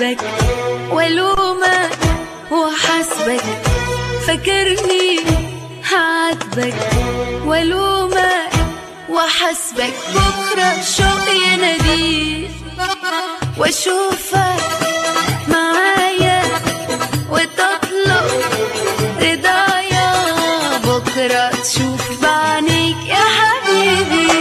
وأحبك والومك وحسبك فكرني هعاتبك والومك وحسبك بكرة شوق يناديك واشوفك معايا وتطلب رضايا بكرة تشوف بعينيك يا حبيبي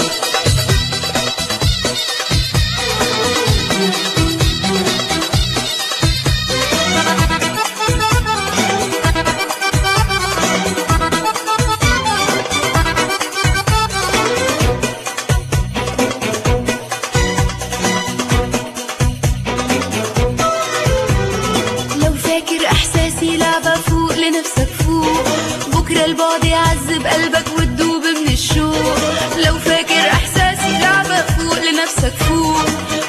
لو فاكر احساسي لعبة فوق لنفسك فوق بكرة البعد يعذب قلبك وتدوب من الشوق لو فاكر احساسي لعبة فوق لنفسك فوق